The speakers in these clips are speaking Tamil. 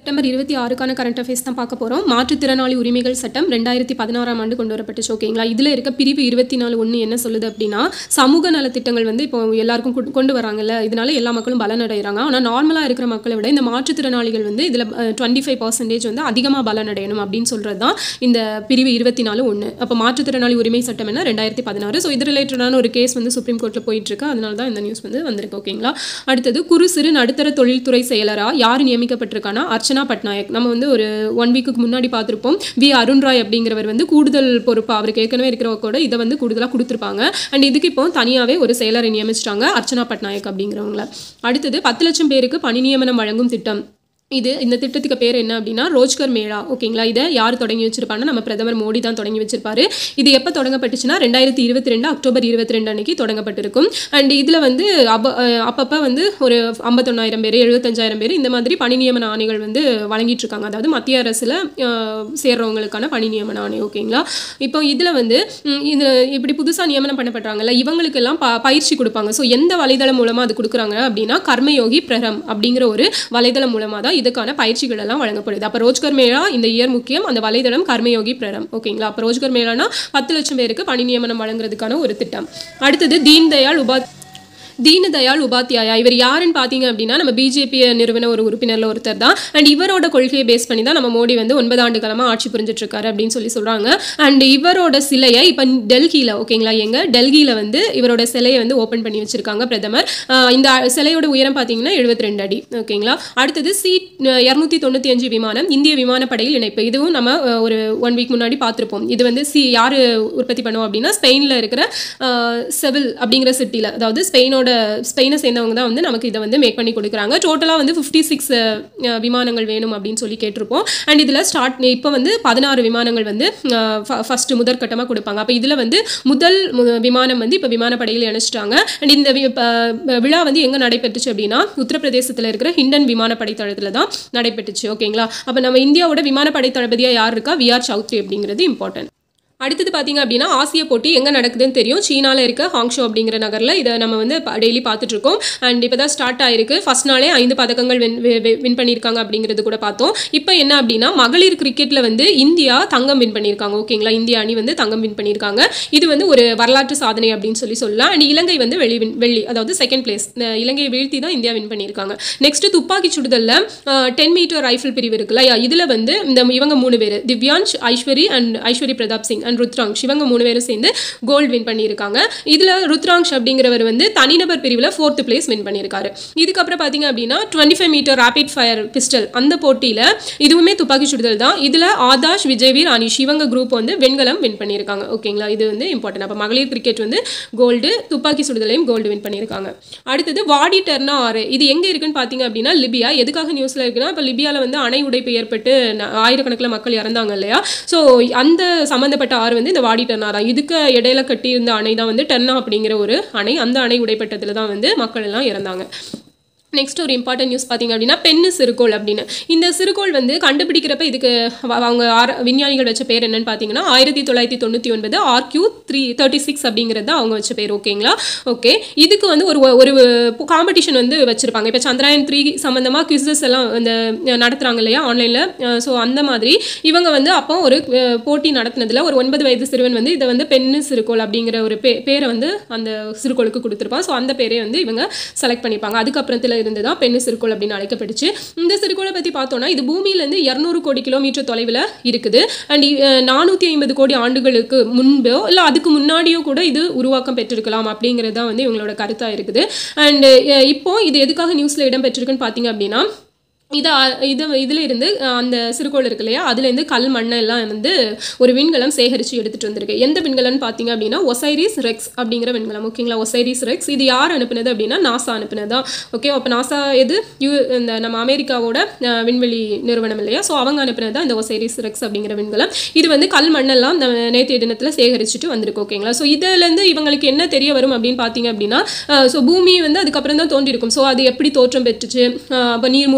செப்டம்பர் இருபத்தி ஆறுக்கான கரண்ட் அஃபேர்ஸ் தான் பார்க்க போகிறோம் மாற்றுத்திறனாளி உரிமைகள் சட்டம் ரெண்டாயிரத்தி பதினாறாம் ஆண்டு கொண்டு வரப்பட்டுச்சு ஓகேங்களா இதில் இருக்க பிரிவு இருபத்தி நாலு ஒன்று என்ன சொல்லுது அப்படின்னா சமூக நலத்திட்டங்கள் வந்து இப்போ எல்லாருக்கும் கொண்டு- கொண்டு வராங்கல்ல இதனால எல்லா மக்களும் பலனடைகிறாங்க ஆனால் நார்மலாக இருக்கிற மக்களை விட இந்த மாற்றுத்திறனாளிகள் வந்து இதில் டுவெண்ட்டி ஃபைவ் பர்சன்டேஜ் வந்து அதிகமாக பலனடையணும் அப்படின்னு சொல்கிறது தான் இந்த பிரிவு இருபத்தி நாலு ஒன்று அப்போ மாற்றுத்திறனாளி உரிமை சட்டம் என்ன ரெண்டாயிரத்தி பதினாறு ஸோ இது ரிலேட்டடான ஒரு கேஸ் வந்து சுப்ரீம் கோர்ட்டில் போயிட்டு இருக்கு அதனால தான் இந்த நியூஸ் வந்து வந்திருக்கு ஓகேங்களா அடுத்தது குறு சிறு நடுத்தர தொழில்துறை செயலராக யார் நியமிக்கப்பட்டிருக்கானா அர்ச்சனா பட்நாயக் நம்ம வந்து ஒரு ஒன் வீக்குக்கு முன்னாடி பார்த்துருப்போம் வி அருண் ராய் அப்படிங்கிறவர் வந்து கூடுதல் பொறுப்பு அவருக்கு ஏற்கனவே இருக்கிறவ கூட இதை வந்து கூடுதலாக கொடுத்துருப்பாங்க அண்ட் இதுக்கு இப்போ தனியாகவே ஒரு செயலரை நியமிச்சிட்டாங்க அர்ச்சனா பட்நாயக் அப்படிங்கிறவங்கள அடுத்தது பத்து லட்சம் பேருக்கு பணி நியமனம் வழங்கும் திட்டம் இது இந்த திட்டத்துக்கு பேர் என்ன அப்படின்னா ரோஜ்கர் மேளா ஓகேங்களா இதை யார் தொடங்கி வச்சிருப்பாங்கன்னா நம்ம பிரதமர் மோடி தான் தொடங்கி வச்சிருப்பாரு இது எப்போ தொடங்கப்பட்டுச்சுன்னா ரெண்டாயிரத்தி இருபத்தி ரெண்டு அக்டோபர் இருபத்தி ரெண்டு அன்னைக்கு தொடங்கப்பட்டிருக்கும் அண்ட் இதில் வந்து அப்ப அஹ் அப்பப்போ வந்து ஒரு ஐம்பத்தொன்னாயிரம் பேர் எழுபத்தஞ்சாயிரம் பேர் இந்த மாதிரி பணி நியமன ஆணைகள் வந்து வழங்கிட்டு இருக்காங்க அதாவது மத்திய அரசில் சேர்றவங்களுக்கான பணி நியமன ஆணை ஓகேங்களா இப்போ இதில் வந்து ம், இது இப்படி புதுசாக நியமனம் பண்ணப்படுறாங்கல்ல இவங்களுக்கெல்லாம் ப பயிற்சி கொடுப்பாங்க ஸோ எந்த வலைதளம் மூலமாக அது கொடுக்குறாங்க அப்படின்னா கர்மயோகி பிரகம் அப்படிங்கிற ஒரு வலைதளம் மூலமாக தான் இதுக்கான பயிற்சிகள் எல்லாம் வழங்கப்படுது அப்போ ரோஜ்கர் மேளா இந்த இயர் முக்கியம் அந்த வலைதளம் கர்மயோகி பிரகம் ஓகேங்களா அப்போ ரோஜ்கர் மேளானா பத்து லட்சம் பேருக்கு பணி நியமனம் வழங்குறதுக்கான ஒரு திட்டம் அடுத்தது தீன் தயாள் உபாத் தீனதயாள் உபாத்யாயா இவர் யாருன்னு பார்த்தீங்க அப்படின்னா நம்ம பிஜேபி நிறுவன ஒரு உறுப்பினர்ல ஒருத்தர் தான் அண்ட் இவரோட கொள்கையை பேஸ் பண்ணி தான் நம்ம மோடி வந்து ஒன்பது ஆண்டு காலமாக ஆட்சி புரிஞ்சிட்டு இருக்காரு அப்படின்னு சொல்லி சொல்றாங்க அண்ட் இவரோட சிலையை இப்போ டெல்லியில் ஓகேங்களா எங்க டெல்லியில் வந்து இவரோட சிலையை வந்து ஓப்பன் பண்ணி வச்சிருக்காங்க பிரதமர் ஆஹ் இந்த சிலையோட உயரம் பார்த்தீங்கன்னா 72 ரெண்டு அடி ஓகேங்களா அடுத்தது சி இரநூத்தி தொண்ணூற்றி அஞ்சு விமானம் இந்திய விமானப்படையில் இணைப்பு இதுவும் நம்ம அஹ், ஒரு ஒன் வீக் முன்னாடி பார்த்துருப்போம் இது வந்து சி யார் உற்பத்தி பண்ணுவோம் அப்படின்னா ஸ்பெயினில் இருக்கிற செவில் அப்படிங்கிற சிட்டியில் அதாவது ஸ்பெயினோட ஸ்பெயினை சேர்ந்தவங்க தான் வந்து நமக்கு இதை வந்து மேக் பண்ணி கொடுக்குறாங்க டோட்டலாக வந்து ஃபிஃப்டி சிக்ஸ் விமானங்கள் வேணும் அப்படின்னு சொல்லி கேட்டிருப்போம் அண்ட் இதில் ஸ்டார்ட் இப்போ வந்து பதினாறு விமானங்கள் வந்து ஃபஸ்ட்டு முதற்கட்டமாக கொடுப்பாங்க அப்போ இதில் வந்து முதல் மு- விமானம் வந்து இப்போ விமானப்படையில் இணைச்சிட்டாங்க அண்ட் இந்த வி- ப- விழா வந்து எங்கே நடைபெற்றுச்சு அப்படின்னா உத்தரப்பிரதேசத்தில் இருக்கிற ஹிண்டன் விமானப்படை தளத்தில் தான் நடைபெற்றுச்சு ஓகேங்களா அப்போ நம்ம இந்தியாவோட விமானப்படை தளபதியாக யார் இருக்கா வி ஆர் சௌத்ரி அப்படிங்கிறது இம்பார்ட்டன்ட் அடுத்தது பார்த்தீங்க அப்படின்னா ஆசிய போட்டி எங்கே நடக்குதுன்னு தெரியும் சீனாவில் இருக்க ஹாங்ஷோ அப்படிங்கிற நகரில் இதை நம்ம வந்து டெய்லி பார்த்துட்டு இருக்கோம் அண்ட் இப்போ தான் ஸ்டார்ட் ஆயிருக்கு ஃபர்ஸ்ட் நாளே ஐந்து பதக்கங்கள் வின் வின் பண்ணியிருக்காங்க அப்படிங்கிறது கூட பார்த்தோம் இப்போ என்ன அப்படின்னா மகளிர் கிரிக்கெட்டில் வந்து இந்தியா தங்கம் வின் பண்ணியிருக்காங்க ஓகேங்களா இந்திய அணி வந்து தங்கம் வின் பண்ணியிருக்காங்க இது வந்து ஒரு வரலாற்று சாதனை அப்படின்னு சொல்லி சொல்லலாம் அண்ட் இலங்கை வந்து வெளி win- வெள்ளி அதாவது செகண்ட் பிளேஸ் இலங்கையை வீழ்த்தி தான் இந்தியா வின் பண்ணியிருக்காங்க நெக்ஸ்ட் துப்பாக்கி சுடுதலில் டென் மீட்டர் ரைஃபிள் பிரிவு இருக்குல்ல இதில் வந்து இந்த இவங்க மூணு பேர் திவ்யான்ஷ் ஐஸ்வரி அண்ட் ஐஸ்வரி பிரதாப் சிங் அண்ட் ருத்ராங்ஷ் இவங்க மூணு பேரும் சேர்ந்து கோல்டு வின் பண்ணியிருக்காங்க இதில் ருத்ராங்ஷ் அப்படிங்கிறவர் வந்து தனிநபர் பிரிவில் ஃபோர்த் பிளேஸ் வின் பண்ணியிருக்காரு இதுக்கப்புறம் பார்த்தீங்க அப்படின்னா twenty five metre rapid fire pistol அந்த போட்டியில் இதுவுமே துப்பாக்கி சுடுதல் தான் இதில் ஆதாஷ் விஜய்வீர் அனிஷ் இவங்க குரூப் வந்து வெண்கலம் வின் பண்ணியிருக்காங்க ஓகேங்களா இது வந்து இம்பார்ட்டன்ட் அப்போ மகளிர் கிரிக்கெட் வந்து கோல்டு துப்பாக்கி சுடுதலையும் கோல்டு வின் பண்ணியிருக்காங்க அடுத்தது வாடி டெர்னா ஆறு இது எங்கே இருக்குன்னு பார்த்தீங்க அப்படின்னா லிபியா எதுக்காக நியூஸில் இருக்குன்னா இப்போ லிபியாவில் வந்து அணை உடைப்பு ஏற்பட்டு ந- ஆயிரக்கணக்கில் மக்கள் இறந்தாங்க இல்லையா ஸோ அந்த சம்மந்தப்பட்ட ஆறு வந்து இந்த வாடி டெர்னா தான் இதுக்கு இடையில கட்டியிருந்த அணை தான் வந்து டெர்னா அப்படிங்கிற ஒரு அணை அந்த அணை உடைப்பட்டத்தில் தான் வந்து மக்கள் எல்லாம் இறந்தாங்க நெக்ஸ்ட் ஒரு இம்பார்ட்டன்ட் நியூஸ் பார்த்தீங்க அப்படின்னா பெண்ணு சிறுகோள் அப்படின்னு இந்த சிறுகோள் வந்து கண்டுபிடிக்கிறப்ப இதுக்கு அவ- அவங்க ஆர- விஞ்ஞானிகள் வச்ச பேர் என்னன்னு பார்த்தீங்கன்னா ஆயிரத்தி தொள்ளாயிரத்தி தொண்ணூற்றி ஒன்பது ஆர்கியூ த்ரீ தேர்ட்டி சிக்ஸ் அப்படிங்கிறது தான் அவங்க வச்ச பேர் ஓகேங்களா ஓகே இதுக்கு வந்து ஒரு ஒரு காம்படிஷன் வந்து வச்சுருப்பாங்க இப்போ சந்திராயன் த்ரீ சம்மந்தமாக குவிசஸ் எல்லாம் இந்த நடத்துகிறாங்க இல்லையா ஆன்லைனில் ஸோ அந்த மாதிரி இவங்க வந்து அப்போ ஒரு அஹ், போட்டி நடத்தினதில் ஒரு ஒன்பது வயது சிறுவன் வந்து இதை வந்து பெண்ணு சிறுகோள் அப்படிங்கிற ஒரு பே பேரை வந்து அந்த சிறுகோளுக்கு கொடுத்துருப்பான் ஸோ அந்த பேரே வந்து இவங்க செலக்ட் பண்ணிப்பாங்க அதுக்கப்புறத்துல இருந்து தான் பெண்ணு சிறுகோள் அப்படின்னு அழைக்கப்பட்டுச்சு இந்த சிறுகோளை பற்றி பார்த்தோம்னா இது பூமியிலேருந்து இரநூறு கோடி கிலோமீட்டர் தொலைவில் இருக்குது அண்ட் நானூற்றி ஐம்பது கோடி ஆண்டுகளுக்கு முன்போ இல்லை அதுக்கு முன்னாடியோ கூட இது உருவாக்கம் பெற்றிருக்கலாம் அப்படிங்கிறது தான் வந்து இவங்களோட கருத்தாக இருக்குது அண்ட் இப்போ இது எதுக்காக நியூஸில் இடம் பெற்றிருக்குன்னு பார்த்தீங்க அப்படின்னா இதை இது இதில் இருந்து அஹ், அந்த சிறுகோள் இருக்கு இல்லையா அதுலேருந்து கல் மண்ணை எல்லாம் வந்து ஒரு விண்கலம் சேகரித்து எடுத்துகிட்டு வந்திருக்கு எந்த விண்கலம்னு பார்த்தீங்க அப்படின்னா ஒசைரிஸ் ரெக்ஸ் அப்படிங்கிற விண்கலம் ஓகேங்களா ஒசைரிஸ் ரெக்ஸ் இது யார் அனுப்புனது அப்படின்னா நாசா அனுப்புனது தான் ஓகே அப்போ நாசா எது யூ இந்த நம்ம அமெரிக்காவோட அஹ், விண்வெளி நிறுவனம் இல்லையா ஸோ அவங்க அனுப்புனது தான் இந்த ஒசைரிஸ் ரெக்ஸ் அப்படிங்கிற விண்கலம் இது வந்து கல் மண்ணெல்லாம் இந்த நேற்றைய தினத்தில் சேகரிச்சுட்டு வந்திருக்கு ஓகேங்களா ஸோ இதுலேருந்து இவங்களுக்கு என்ன தெரிய வரும் அப்படின்னு பார்த்தீங்க அப்படின்னா ஸோ பூமி வந்து அதுக்கப்புறம் தான் தோன்றியிருக்கும் ஸோ அது எப்படி தோற்றம் பெற்றுச்சு அப்போ நீர் மூலக்கூறுகள்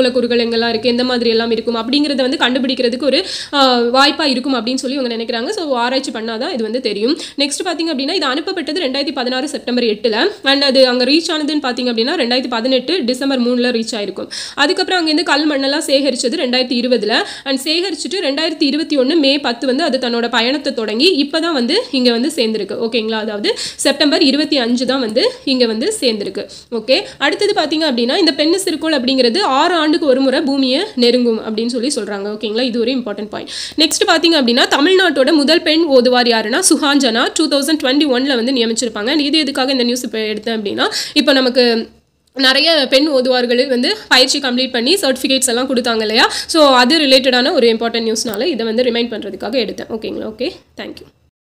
நட்சத்திரங்கள் எங்கெல்லாம் இருக்குது எந்த மாதிரி எல்லாம் இருக்கும் அப்படிங்கிறத வந்து கண்டுபிடிக்கிறதுக்கு ஒரு வாய்ப்பாக இருக்கும் அப்படின்னு சொல்லி இவங்க நினைக்கிறாங்க ஸோ ஆராய்ச்சி பண்ணாதான் இது வந்து தெரியும் நெக்ஸ்ட் பார்த்தீங்க அப்படின்னா இது அனுப்பப்பட்டது ரெண்டாயிரத்தி பதினாறு செப்டம்பர் எட்டில் அண்ட் அது அங்கே ரீச் ஆனதுன்னு பார்த்தீங்க அப்படின்னா ரெண்டாயிரத்தி பதினெட்டு டிசம்பர் மூணில் ரீச் ஆயிருக்கும் அதுக்கப்புறம் அங்கேருந்து கல் மண்ணெல்லாம் சேகரிச்சது ரெண்டாயிரத்தி இருபதில் அண்ட் சேகரிச்சுட்டு ரெண்டாயிரத்தி இருபத்தி ஒன்று மே பத்து வந்து அது தன்னோட பயணத்தை தொடங்கி இப்போ தான் வந்து இங்கே வந்து சேர்ந்துருக்கு ஓகேங்களா அதாவது செப்டம்பர் இருபத்தி அஞ்சு தான் வந்து இங்கே வந்து சேர்ந்துருக்கு ஓகே அடுத்தது பார்த்தீங்க அப்படின்னா இந்த பெண்ணு சிறுகோள் அப்படிங்கிறது ஆறு ஆண்டுக்கு ஒரு முறை பூமியை நெருங்கும் அப்படின்னு சொல்லி சொல்கிறாங்க ஓகேங்களா இது ஒரு இம்பார்ட்டன்ட் பாயிண்ட் நெக்ஸ்ட் பார்த்தீங்க அப்படின்னா தமிழ்நாட்டோட முதல் பெண் ஓதுவார் யாருன்னா சுஹாஞ்சனா டூ தௌசண்ட் டுவெண்ட்டி ஒனில் வந்து நியமிச்சிருப்பாங்க And இது எதுக்காக இந்த நியூஸ் இப்போ எடுத்தேன் அப்படின்னா இப்போ நமக்கு நிறைய பெண் ஓதுவார்கள் வந்து பயிற்சி கம்ப்ளீட் பண்ணி சர்டிஃபிகேட்ஸ் எல்லாம் கொடுத்தாங்க இல்லையா ஸோ அது ரிலேட்டடான ஒரு இம்பார்ட்டன்ட் நியூஸ்னால இதை வந்து ரிமைண்ட் பண்ணுறதுக்காக எடுத்தேன் ஓகேங்களா ஓகே தேங்க்யூ